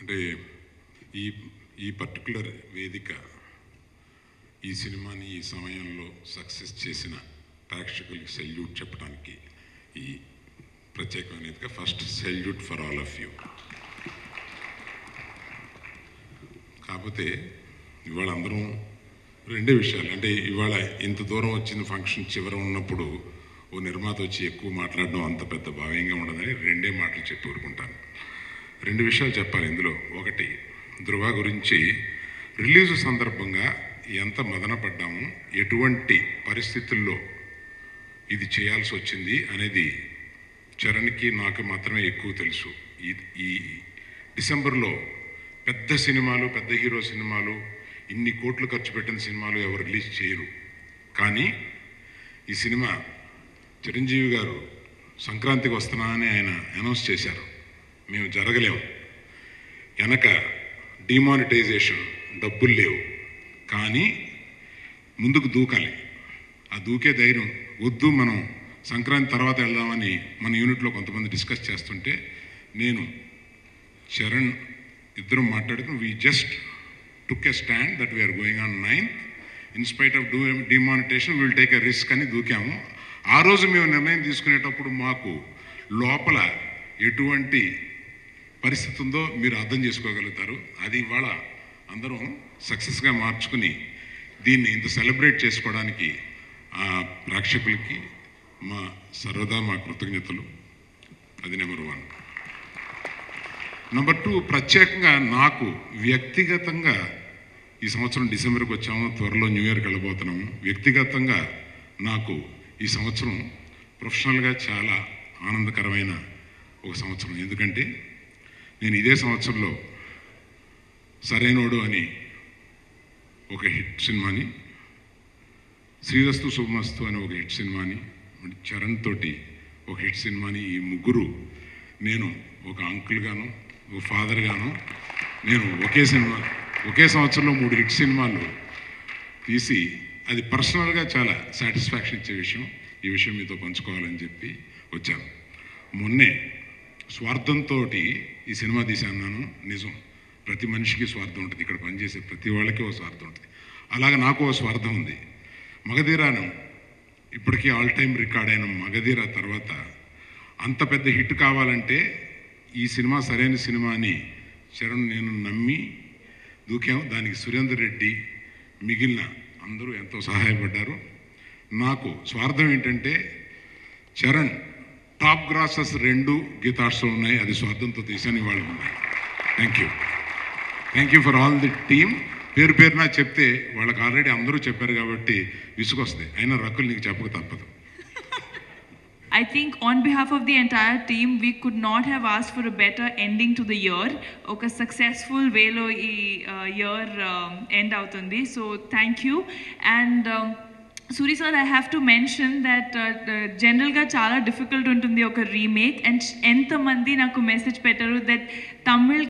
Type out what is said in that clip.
అంటే ఈ ఈ పర్టికులర్ వేదిక ఈ సినిమాని ఈ సమయంలో సక్సెస్ చేసిన ప్రేక్షకులకి సెల్యూట్ చెప్పడానికి ఈ ప్రత్యేకమైన వేదిక first salute for all of you కాకపోతే ఇవాళ అందరం రెండే విషయాలు అంటే ఇవాళ ఇంత దూరం వచ్చిన ఫంక్షన్ చివర ఉన్నప్పుడు ఓ నిర్మాత వచ్చి ఎక్కువ మాట్లాడడం అంత పెద్ద భావ్యంగా ఉండదని రెండే మాటలు చెప్పి ఊరుకుంటాను రెండు విషయాలు చెప్పాలి ఇందులో ఒకటి ధృవ గురించి రిలీజ్ సందర్భంగా ఎంత మదన పడ్డాము ఎటువంటి పరిస్థితుల్లో ఇది చేయాల్సి వచ్చింది అనేది చరణ్కి నాకు మాత్రమే ఎక్కువ తెలుసు ఈ ఈ డిసెంబర్లో పెద్ద సినిమాలు పెద్ద హీరో సినిమాలు ఇన్ని కోట్లు ఖర్చు పెట్టిన సినిమాలు ఎవరు రిలీజ్ చేయరు కానీ ఈ సినిమా చిరంజీవి గారు సంక్రాంతికి వస్తున్నా అని ఆయన అనౌన్స్ చేశారు మేము జరగలేము వెనక డిమానిటైజేషన్ డబ్బులు లేవు కానీ ముందుకు దూకాలి ఆ దూకే ధైర్యం వద్దు మనం సంక్రాంతి తర్వాత వెళ్దామని మన యూనిట్లో కొంతమంది డిస్కస్ చేస్తుంటే నేను చరణ్ ఇద్దరం మాట్లాడుకుని we just took a stand that we are going on ninth in spite of do demonetisation will take a risk అని దూకాము ఆ రోజు మేము నిర్ణయం తీసుకునేటప్పుడు మాకు లోపల ఎటువంటి పరిస్థితి ఉందో మీరు అర్థం చేసుకోగలుగుతారు అది ఇవాళ అందరం సక్సెస్గా మార్చుకుని దీన్ని ఇంత సెలబ్రేట్ చేసుకోవడానికి ఆ ప్రేక్షకులకి మా సర్వదా మా కృతజ్ఞతలు అది నెంబర్ వన్ నెంబర్ టూ ప్రత్యేకంగా నాకు వ్యక్తిగతంగా ఈ సంవత్సరం డిసెంబర్కి వచ్చాము త్వరలో న్యూ ఇయర్కి వెళ్ళబోతున్నాము వ్యక్తిగతంగా నాకు ఈ సంవత్సరం ప్రొఫెషనల్గా చాలా ఆనందకరమైన ఒక సంవత్సరం ఎందుకంటే నేను ఇదే సంవత్సరంలో సరైనోడు అని ఒక హిట్ సినిమాని శ్రీరస్తు శుభమస్తు అని ఒక హిట్ సినిమాని చరణ్ తోటి ఒక హిట్ సినిమాని ఈ ముగ్గురు నేను ఒక అంకుల్ గాను ఒక ఫాదర్ గాను నేను ఒకే సినిమా ఒకే సంవత్సరంలో మూడు హిట్ సినిమాలు తీసి అది పర్సనల్గా చాలా సాటిస్ఫాక్షన్ ఇచ్చే విషయం ఈ విషయం మీతో పంచుకోవాలని చెప్పి వచ్చాను మొన్నే స్వార్థంతో ఈ సినిమా తీశాను నిజం ప్రతి మనిషికి స్వార్థం ఉంటుంది ఇక్కడ పనిచేసే ప్రతి వాళ్ళకి ఓ స్వార్థం ఉంటుంది అలాగే నాకు ఓ స్వార్థం ఉంది మగధీరాను ఇప్పటికీ ఆల్ టైమ్ రికార్డ్ అయిన మగధీర తర్వాత అంత పెద్ద హిట్ కావాలంటే ఈ సినిమా సరైన సినిమా అని చరణ్ నేను నమ్మి దూకాం దానికి సురేందర్ రెడ్డి మిగిలిన అందరూ ఎంతో సహాయపడ్డారు నాకు స్వార్థం ఏంటంటే చరణ్ టాప్ గ్రాసెస్ రెండు గీతార్ట్స్లో ఉన్నాయి అది స్వార్థంతో తీసాను ఇవాళ ఉన్నాయి thank you thank you for all the team పేరు పేరున చెప్తే వాళ్ళకి ఆల్రెడీ అందరూ చెప్పారు కాబట్టి విసుగొస్తాయి అయినా రకులు నీకు చెప్పక తప్పదు I think on behalf of the entire team, we could not have asked for a better ending to the year. ఒక సక్సెస్ఫుల్ వేలో ఈ ఇయర్ ఎండ్ అవుతుంది so thank you and Suri sir I have to mention that జనరల్గా చాలా difficult ఉంటుంది ఒక remake and ఎంతమంది నాకు మెసేజ్ పెట్టారు దట్ తమిళ్